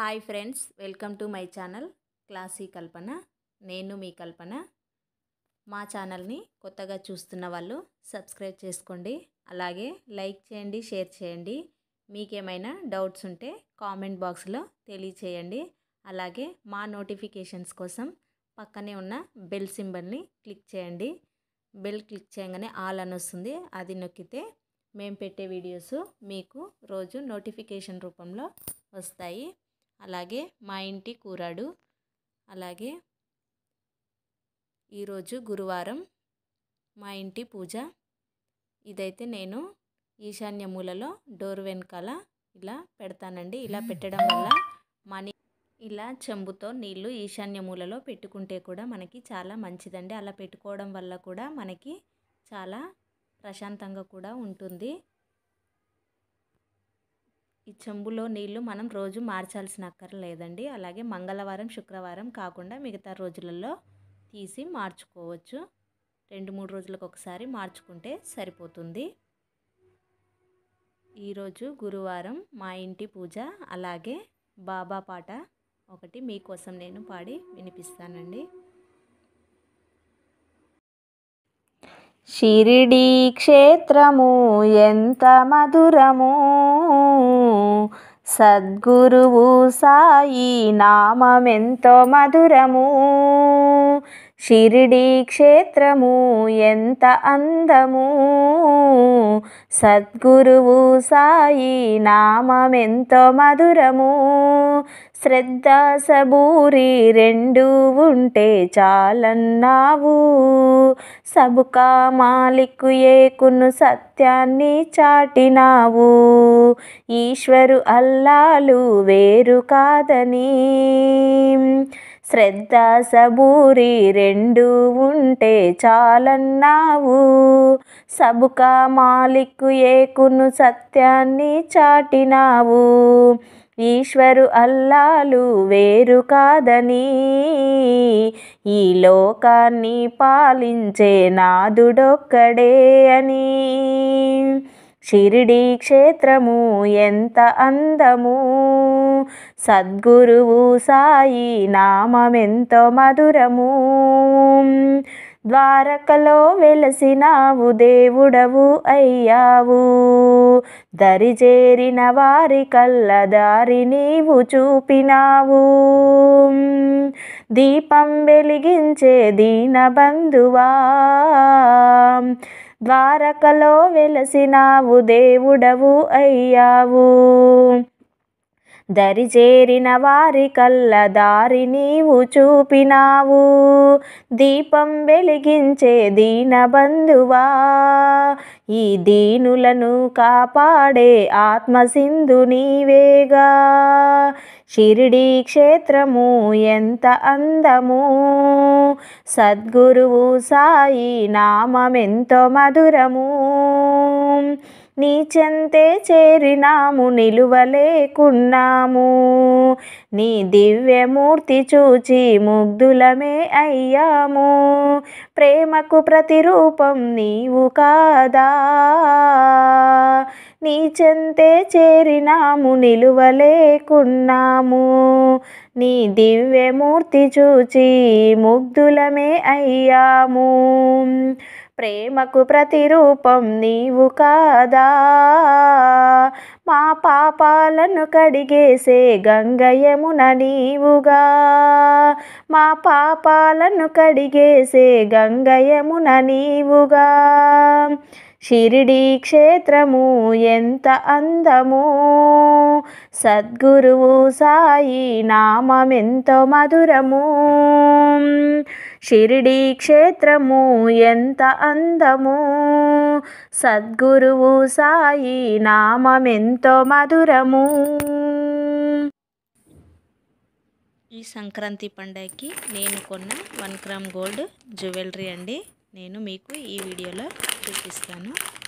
hi friends welcome to my channel classy Kalpana నేను మీ కల్పన మా ఛానల్ని కొత్తగా చూస్తున్న వాళ్ళు సబ్స్క్రైబ్ చేసుకోండి అలాగే లైక్ చేయండి షేర్ చేయండి మీకేమైనా డౌట్స్ ఉంటే కామెంట్ బాక్స్లో తెలియచేయండి అలాగే మా నోటిఫికేషన్స్ కోసం పక్కనే ఉన్న బెల్ సింబల్ని క్లిక్ చేయండి బెల్ క్లిక్ చేయగానే ఆల్ అని వస్తుంది అది నొక్కితే మేము పెట్టే వీడియోస్ మీకు రోజు నోటిఫికేషన్ రూపంలో వస్తాయి అలాగే మా ఇంటి కూరాడు అలాగే ఈరోజు గురువారం మా ఇంటి పూజ ఇదైతే నేను ఈశాన్య మూలలో డోర్ వెనకాల ఇలా పెడతానండి ఇలా పెట్టడం వల్ల మనీ ఇలా చెంబుతో నీళ్లు ఈశాన్య మూలలో పెట్టుకుంటే కూడా మనకి చాలా మంచిదండి అలా పెట్టుకోవడం వల్ల కూడా మనకి చాలా ప్రశాంతంగా కూడా ఉంటుంది ఈ చెంబులో నీళ్లు మనం రోజు మార్చాల్సిన అక్కర్లేదండి అలాగే మంగళవారం శుక్రవారం కాకుండా మిగతా రోజులలో తీసి మార్చుకోవచ్చు రెండు మూడు రోజులకు ఒకసారి మార్చుకుంటే సరిపోతుంది ఈరోజు గురువారం మా ఇంటి పూజ అలాగే బాబా పాట ఒకటి మీకోసం నేను పాడి వినిపిస్తానండి షిరిడి క్షేత్రము ఎంత మధురము సద్గురువు సాయి నామమెంతో మధురము షిరిడి క్షేత్రము ఎంత అందము సద్గురువు సాయి నామమెంతో మధురము శ్రద్ధ సబూరి రెండు ఉంటే చాలన్నావు సబుకా మాలికు ఏకును సత్యాన్ని చాటినావు ఈశ్వరు అల్లాలు వేరు కాదని శ్రద్ధ సబూరి రెండు ఉంటే చాలన్నావు సబుకా మాలికు ఏకును సత్యాన్ని చాటినావు ఈశ్వరు అల్లాలు వేరు కాదని ఈ లోకాన్ని పాలించే నాదుడొక్కడే అని షిరిడి క్షేత్రము ఎంత అందము సద్గురువు సాయి నామమెంతో మధురము ద్వారకలో వెలసినావు దేవుడవు అయ్యావు దరిజేరిన వారి కళ్ళ దారి నీవు చూపినావు దీపం వెలిగించే దీన బంధువా ద్వారకలో వెలసినావు దేవుడవు అయ్యావు దరిచేరిన వారి కళ్ళ దారి నీవు చూపినావు దీపం వెలిగించే దీన బంధువా ఈ దీనులను కాపాడే ఆత్మసింధు నీవేగా షిరిడి క్షేత్రము ఎంత అందము సద్గురువు సాయి నామమెంతో మధురము నీ చెంతే చేరినాము నిలువలేకున్నాము నీ దివ్యమూర్తి చూచి ముగ్ధులమే అయ్యాము ప్రేమకు ప్రతిరూపం నీవు కాదా నీ చెంతే చేరినాము నిలువలేకున్నాము నీ దివ్యమూర్తి చూచి ముగ్ధులమే అయ్యాము ప్రేమకు ప్రతిరూపం నీవు కాదా మా పాపాలను కడిగేసే గంగయమున నీవుగా మా పాపాలను కడిగేసే గంగయమున నీవుగా షిరిడి క్షేత్రము ఎంత అందము సద్గురువు సాయి నామమెంతో మధురము షిరిడి క్షేత్రము ఎంత అందము సద్గురువు సాయి నామమెంతో మధురము ఈ సంక్రాంతి పండగకి నేను కొన్న వన్ గ్రామ్ గోల్డ్ జ్యువెలరీ అండి నేను మీకు ఈ వీడియోలో చూపిస్తాను